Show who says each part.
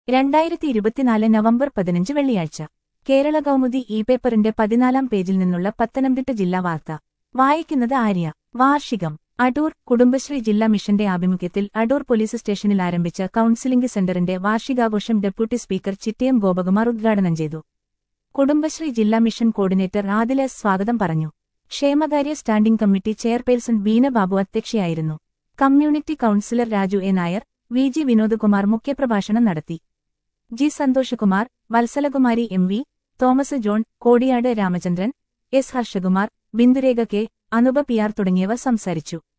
Speaker 1: രണ്ടായിരത്തി ഇരുപത്തിനാല് നവംബർ പതിനഞ്ച് വെള്ളിയാഴ്ച കേരള കൗമുദി ഇ പേപ്പറിന്റെ പതിനാലാം പേജിൽ നിന്നുള്ള പത്തനംതിട്ട ജില്ലാ വാർത്ത വായിക്കുന്നത് ആര്യ വാർഷികം അടൂർ കുടുംബശ്രീ ജില്ലാ മിഷന്റെ ആഭിമുഖ്യത്തിൽ അടൂർ പോലീസ് സ്റ്റേഷനിൽ ആരംഭിച്ച കൌൺസിലിംഗ് സെന്ററിന്റെ വാർഷികാഘോഷം ഡെപ്യൂട്ടി സ്പീക്കർ ചിറ്റയം ഗോപകുമാർ ഉദ്ഘാടനം ചെയ്തു കുടുംബശ്രീ ജില്ലാ മിഷൻ കോർഡിനേറ്റർ ആദില എസ് സ്വാഗതം പറഞ്ഞു ക്ഷേമകാര്യ standing committee chairperson Beena Babu അധ്യക്ഷയായിരുന്നു community councillor Raju A Nair V G Vinodkumar മുഖ്യപ്രഭാഷണം നടത്തി G Santhoshkumar Vatsalakumari M V Thomas John Kodiyad Ramachandran S Harshakumar Bindurekha K Anupa P R തുടങ്ങിയവർ സംസാരിച്ചു